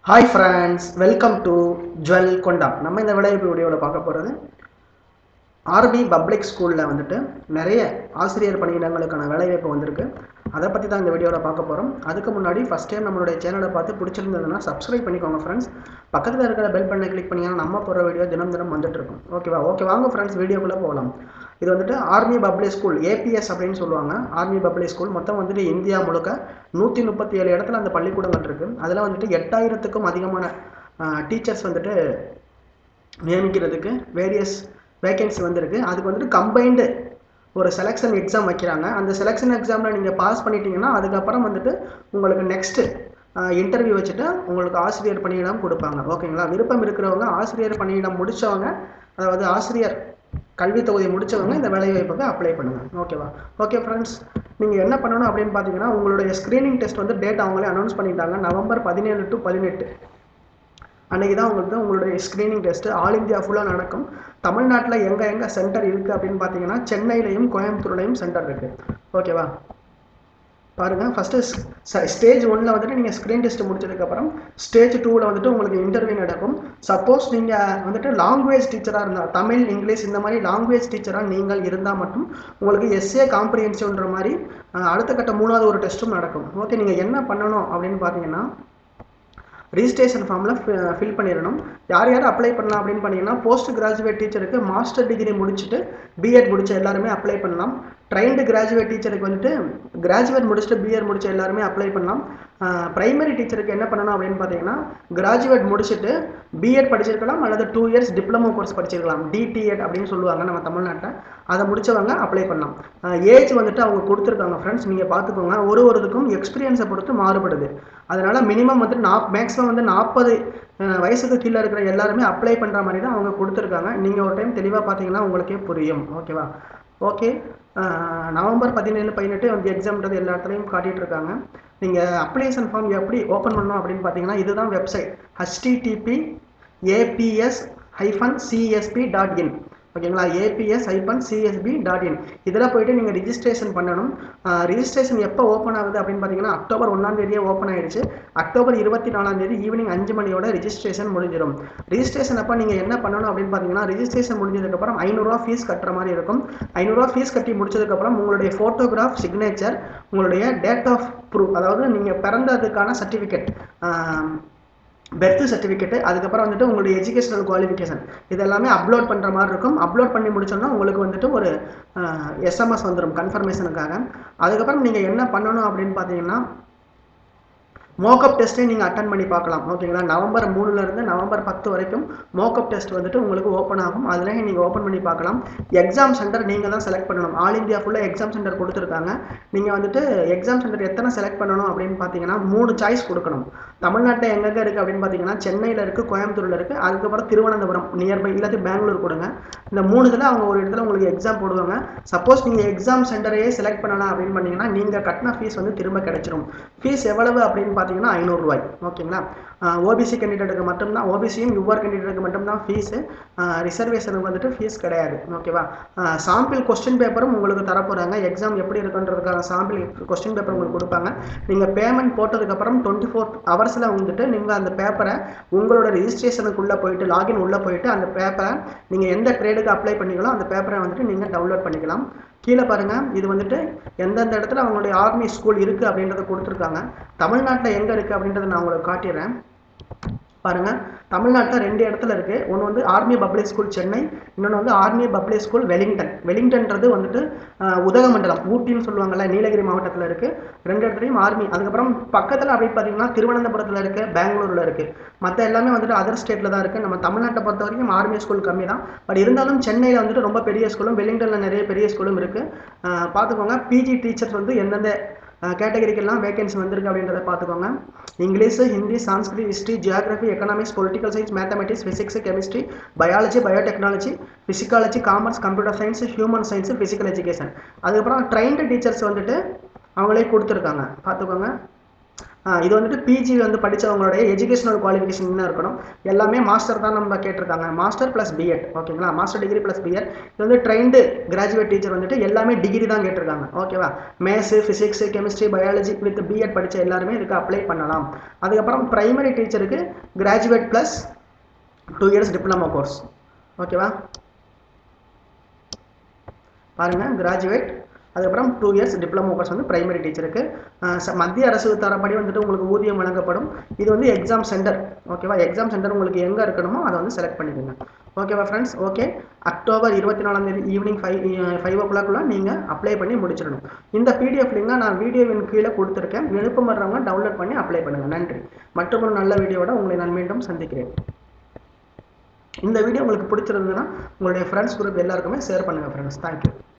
hi friends welcome to ஜுவல் கொண்டா நம்ம இந்த விளையாட்டு வீடியோவில் பார்க்க போகிறது ஆர்பி பப்ளிக் ஸ்கூலில் வந்துட்டு நிறைய ஆசிரியர் பணியிடங்களுக்கான வேலைவாய்ப்பு வந்திருக்கு அதை பற்றி தான் இந்த வீடியோவில் பார்க்க போகிறோம் அதுக்கு முன்னாடி ஃபஸ்ட் டைம் நம்மளுடைய சேனலை பார்த்து பிடிச்சிருந்ததுன்னா சப்ஸ்கிரைப் பண்ணிக்கோங்க ஃப்ரெண்ட்ஸ் பக்கத்தில் இருக்கிற பெல் பண்ணை கிளிக் பண்ணிங்கன்னா நம்ம போகிற வீடியோ தினம் தினம் வந்துட்டு இருக்கும் ஓகேவா ஓகே வாங்க ஃப்ரெண்ட்ஸ் வீடியோக்குள்ளே போகலாம் இது வந்துட்டு ஆர்மி பப்ளிக் ஸ்கூல் ஏபிஎஸ் அப்படின்னு சொல்லுவாங்க ஆர்மி பப்ளிக் ஸ்கூல் மொத்தம் வந்துட்டு இந்தியா முழுக்க நூற்றி முப்பத்தி ஏழு இடத்துல அந்த பள்ளிக்கூடங்கள் இருக்குது அதில் வந்துட்டு எட்டாயிரத்துக்கும் அதிகமான டீச்சர்ஸ் வந்துட்டு நியமிக்கிறதுக்கு வேரியஸ் வேகன்சி வந்திருக்கு அதுக்கு வந்துட்டு கம்பைண்டு ஒரு செலெக்ஷன் எக்ஸாம் வைக்கிறாங்க அந்த செலெக்ஷன் எக்ஸாமில் நீங்கள் பாஸ் பண்ணிட்டீங்கன்னா அதுக்கப்புறம் வந்துட்டு உங்களுக்கு நெக்ஸ்ட்டு இன்டர்வியூ வச்சுட்டு உங்களுக்கு ஆசிரியர் பணியிடம் கொடுப்பாங்க ஓகேங்களா விருப்பம் இருக்கிறவங்க ஆசிரியர் பணியிடம் முடித்தவங்க அதாவது ஆசிரியர் கல்வி தொகுதி முடித்தவங்க இந்த வேலைவாய்ப்புக்கு அப்ளை பண்ணுங்கள் ஓகேவா ஓகே ஃப்ரெண்ட்ஸ் நீங்கள் என்ன பண்ணணும் அப்படின்னு பார்த்தீங்கன்னா உங்களுடைய ஸ்க்ரீனிங் டெஸ்ட் வந்து டேட் அவங்களே அனௌன்ஸ் பண்ணிட்டாங்க நவம்பர் பதினேழு டு பதினெட்டு அன்றைக்கி தான் உங்களுக்கு உங்களுடைய ஸ்க்ரீனிங் டெஸ்ட்டு ஆல் இந்தியா ஃபுல்லாக நடக்கும் தமிழ்நாட்டில் எங்கே எங்கே சென்டர் இருக்குது அப்படின்னு பார்த்தீங்கன்னா சென்னையிலையும் கோயம்புத்தூர்லையும் சென்டர் இருக்குது ஓகேவா பாருங்கள் ஃபஸ்ட்டு ஸ்டேஜ் ஒன்னில் வந்துட்டு நீங்கள் ஸ்க்ரீன் டெஸ்ட் முடிச்சதுக்கப்புறம் ஸ்டேஜ் டூவில் வந்துட்டு உங்களுக்கு இன்டர்வியூ நடக்கும் சப்போஸ் நீங்கள் வந்துட்டு லாங்குவேஜ் டீச்சராக இருந்தால் தமிழ் இங்கிலீஷ் இந்த மாதிரி லாங்குவேஜ் டீச்சராக நீங்கள் இருந்தால் மட்டும் உங்களுக்கு எஸ்ஏ காம்ப்ரிஹென்சிவ்ன்ற மாதிரி அடுத்த கட்ட மூணாவது ஒரு டெஸ்ட்டும் நடக்கும் ஓகே நீங்கள் என்ன பண்ணணும் அப்படின்னு பார்த்தீங்கன்னா ரிஜிஸ்ட்ரேஷன் ஃபார்மில் ஃபில் பண்ணிடணும் யார் யார் அப்ளை பண்ணலாம் அப்படின்னு பார்த்தீங்கன்னா போஸ்ட் கிராஜுவேட் டீச்சருக்கு மாஸ்டர் டிகிரி முடிச்சுட்டு பிஎட் முடிச்ச எல்லாருமே அப்ளை பண்ணலாம் ட்ரைன்டு கிராஜுவேட் டீச்சருக்கு வந்துட்டு கிராஜுவேட் முடிச்சுட்டு பிஎட் முடிச்ச எல்லாருமே அப்ளை பண்ணலாம் ப்ரைமரி டீச்சருக்கு என்ன பண்ணணும் அப்படின்னு பார்த்தீங்கன்னா கிராஜுவேட் முடிச்சுட்டு பிஎட் படிச்சிருக்கலாம் அல்லது டூ இயர்ஸ் டிப்ளமோ கோர்ஸ் படிச்சிருக்கலாம் டிடிஎட் அப்படின்னு சொல்லுவாங்க நம்ம தமிழ்நாட்டில் அதை முடித்தவங்க அப்ளை பண்ணலாம் ஏஜ் வந்துட்டு அவங்க கொடுத்துருக்காங்க ஃப்ரெண்ட்ஸ் நீங்கள் பார்த்துக்கோங்க ஒரு ஒருத்துக்கும் எக்ஸ்பீரியன்ஸை பொறுத்து மாறுபடுது அதனால் மினிமம் வந்துட்டு நா மேக்ஸிமம் வந்து நாற்பது வயசுக்கு கீழே இருக்கிற எல்லாருமே அப்ளை பண்ணுற மாதிரி தான் அவங்க கொடுத்துருக்காங்க நீங்கள் ஒரு டைம் தெளிவாக பார்த்தீங்கன்னா உங்களுக்கே புரியும் ஓகேவா ஓகே நவம்பர் பதினேழு பதினெட்டு வந்து எக்ஸாம்ன்றது எல்லா இடத்துலையும் காட்டிகிட்டு இருக்காங்க நீங்கள் அப்ளிகேஷன் ஃபார்ம் எப்படி ஓப்பன் பண்ணணும் அப்படின்னு பார்த்தீங்கன்னா இதுதான் website HTTP APS hyphen CSB dot in ஓகேங்களா APS hyphen CSB dot in இதில் போயிட்டு நீங்கள் ரிஜிஸ்ட்ரேஷன் பண்ணணும் ரிஜிஸ்ட்ரேஷன் எப்போ ஓப்பன் ஆகுது அப்படின்னு பார்த்தீங்கன்னா அக்டோபர் ஒன்றாம் தேதியே ஓப்பன் ஆயிடுச்சு அக்டோபர் இருபத்தி நாலாம் தேதி ஈவினிங் அஞ்சு மணியோட ரிஜிஸ்ட்ரேஷன் முடிஞ்சிடும் ரிஜிஸ்ட்ரேஷன் அப்போ நீங்கள் என்ன பண்ணணும் அப்படின்னு பார்த்தீங்கன்னா ரிஜிஸ்ட்ரேஷன் முடிஞ்சதுக்கப்புறம் ஐநூறுரூவா ஃபீஸ் கட்டுற மாதிரி இருக்கும் ஐநூறுரூவா ஃபீஸ் கட்டி முடிச்சதுக்கப்புறம் உங்களுடைய ஃபோட்டோகிராஃப் சிக்னேச்சர் உங்களுடைய டேட் ஆஃப் ப்ரூஃப் அதாவது நீங்கள் பிறந்ததுக்கான சர்டிஃபிகேட் பெர்த் சர்டிஃபிகேட்டு அதுக்கப்புறம் வந்துட்டு உங்களுடைய எஜுகேஷனல் குவாலிஃபிகேஷன் இதெல்லாமே அப்லோட் பண்ணுற மாதிரி இருக்கும் அப்லோட் பண்ணி முடிச்சோன்னா உங்களுக்கு வந்துட்டு ஒரு எஸ்எம்எஸ் வந்துடும் கன்ஃபர்மேஷனுக்காக அதுக்கப்புறம் நீங்கள் என்ன பண்ணணும் அப்படின்னு பார்த்தீங்கன்னா மோக்கப் டெஸ்ட்டே நீங்கள் அட்டன் பண்ணி பார்க்கலாம் ஓகேங்களா நவம்பர் மூணுலேருந்து நவம்பர் பத்து வரைக்கும் மோக்கப் டெஸ்ட் வந்துட்டு உங்களுக்கு ஓப்பன் ஆகும் அதில் நீங்கள் ஓப்பன் பண்ணி பார்க்கலாம் எக்ஸாம் சென்டர் நீங்கள் தான் செலக்ட் பண்ணணும் ஆல் இந்தியா ஃபுல்லாக எக்ஸாம் சென்டர் கொடுத்துருக்காங்க நீங்கள் வந்துட்டு எக்ஸாம் சென்டர் எத்தனை செலக்ட் பண்ணணும் அப்படின்னு பார்த்தீங்கன்னா மூணு சாய்ஸ் கொடுக்கணும் தமிழ்நாட்டில் எங்கெங்கே இருக்குது அப்படின்னு பார்த்தீங்கன்னா சென்னையில் இருக்குது கோயம்புத்தூரில் இருக்குது அதுக்கப்புறம் திருவனந்தபுரம் நியர்பை இல்லாட்டி பெங்களூர் கொடுங்க இந்த மூணு இதில் அவங்க ஒரு இடத்துல உங்களுக்கு எக்ஸாம் போடுவாங்க சப்போஸ் நீங்கள் எக்ஸாம் சென்டரையே செலக்ட் பண்ணலாம் அப்படின்னு பண்ணீங்கன்னா நீங்கள் கட்டின ஃபீஸ் வந்து திரும்ப கிடைச்சிரும் ஃபீஸ் எவ்வளவு அப்படின்னு பார்த்தீங்கன்னா ஐநூறுரூவாய் ஓகேங்களா ஓபிசி கேண்டிடேட்டுக்கு மட்டும்தான் ஓபிசியும் யூஆர் கேண்டிடேட்டுக்கு மட்டும்தான் ஃபீஸு ரிசர்வேஷனுக்கு வந்துட்டு ஃபீஸ் கிடையாது ஓகேவா சாம்பிள் கொஸ்டின் பேப்பரும் உங்களுக்கு தரப்போகிறாங்க எக்ஸாம் எப்படி இருக்குன்றதுக்கான சாம்பிள் கொஸ்டின் பேப்பர் உங்களுக்கு கொடுப்பாங்க நீங்கள் பேமெண்ட் போட்டதுக்கப்புறம் டுவெண்ட்டி ஃபோர் ஹவர்ஸில் வந்துட்டு நீங்கள் அந்த பேப்பரை உங்களோட ரிஜிஸ்ட்ரேஷனுக்குள்ளே போயிட்டு லாகின் உள்ளே போயிட்டு அந்த பேப்பரை நீங்கள் எந்த ட்ரேடுக்கு அப்ளை பண்ணிக்கலாம் அந்த பேப்பரை வந்துட்டு நீங்கள் டவுன்லோட் பண்ணிக்கலாம் கீழே பாருங்கள் இது வந்துட்டு எந்தெந்த இடத்துல அவங்களுடைய ஆர்மி ஸ்கூல் இருக்குது அப்படின்றத கொடுத்துருக்காங்க தமிழ்நாட்டில் எங்கே இருக்குது அப்படின்றத நான் உங்களுக்கு காட்டிடுறேன் பாருங்கள் தமிழ்நாட்டில் ரெண்டு இடத்துல இருக்குது ஒன்று வந்து ஆர்மி பப்ளிக் ஸ்கூல் சென்னை இன்னொன்று வந்து ஆர்மி பப்ளிக் ஸ்கூல் வெலிங்டன் வெலிங்டன்றது வந்துட்டு உதகமண்டலம் ஊட்டின்னு சொல்லுவாங்கள்ல நீலகிரி மாவட்டத்தில் இருக்குது ரெண்டு இடத்துலையும் ஆர்மி அதுக்கப்புறம் பக்கத்தில் அப்படி பார்த்தீங்கன்னா திருவனந்தபுரத்தில் இருக்குது பெங்களூரில் இருக்குது மற்ற எல்லாமே வந்துட்டு அதர் ஸ்டேட்டில் தான் இருக்குது நம்ம தமிழ்நாட்டை பொறுத்த வரைக்கும் ஆர்மி ஸ்கூல் கம்மி தான் பட் இருந்தாலும் சென்னையில் வந்துட்டு ரொம்ப பெரிய ஸ்கூலும் வெலிங்டனில் நிறைய பெரிய ஸ்கூலும் இருக்குது பார்த்துக்கோங்க பிஜி டீச்சர்ஸ் வந்து எந்தெந்த கேட்டகரிக்கெல்லாம் வேகன்சி வந்திருக்கு அப்படின்றத பார்த்துக்கோங்க English Hindi Sanskrit history geography economics political science mathematics physics chemistry biology biotechnology psychology commerce computer science human science physical education அதுக்கப்புறம் ட்ரைன்டு டீச்சர்ஸ் வந்துட்டு அவங்களே கொடுத்துருக்காங்க பார்த்துக்கோங்க இது வந்துட்டு பிஜி வந்து படித்தவங்களுடைய எஜுகேஷனல் குவாலிஃபிகேஷன் என்ன இருக்கணும் எல்லாமே மாஸ்டர் தான் நம்ம கேட்டிருக்காங்க மாஸ்டர் ப்ளஸ் பிஎட் ஓகேங்களா மாஸ்டர் டிகிரி ப்ளஸ் பிஎட் இது வந்து ட்ரெயின்டு கிராஜுவேட் டீச்சர் வந்துட்டு எல்லாமே டிகிரி தான் கேட்டிருக்காங்க ஓகேவா maths physics chemistry biology with B Ed படித்த எல்லாருமே இதுக்கு அப்ளை பண்ணலாம் அதுக்கப்புறம் ப்ரைமரி டீச்சருக்கு graduate plus two years diploma course ஓகேவா பாருங்கள் கிராஜுவேட் அதுக்கப்புறம் டூ இயர்ஸ் டிப்ளமோ கோர்ஸ் வந்து பிரைமரி டீச்சருக்கு மத்திய அரசு தரப்படி வந்துட்டு உங்களுக்கு ஊதியம் வழங்கப்படும் இது வந்து எக்ஸாம் சென்டர் ஓகேவா எக்ஸாம் சென்டர் உங்களுக்கு எங்கே இருக்கணுமோ அதை வந்து செலக்ட் பண்ணிக்கோங்க ஓகேவா ஃப்ரெண்ட்ஸ் ஓகே அக்டோபர் இருபத்தி நாலாம் தேதி ஈவினிங் ஃபைவ் ஃபைவ் ஓ கிளாக்குள்ள நீங்கள் அப்ளை பண்ணி முடிச்சிடணும் இந்த பிடிஎஃப் லிங்கை நான் வீடியோவின் கீழே கொடுத்துருக்கேன் விருப்பம் வர்றவங்க டவுன்லோட் பண்ணி அப்ளை பண்ணுங்கள் நன்றி மற்றும் ஒரு நல்ல வீடியோவோட உங்களை நான் மீண்டும் சந்திக்கிறேன் இந்த வீடியோ உங்களுக்கு பிடிச்சிருந்ததுன்னா உங்களுடைய ஃப்ரெண்ட்ஸ் குரூப் எல்லாருக்குமே ஷேர் பண்ணுங்கள் ஃப்ரெண்ட்ஸ் தேங்க்யூ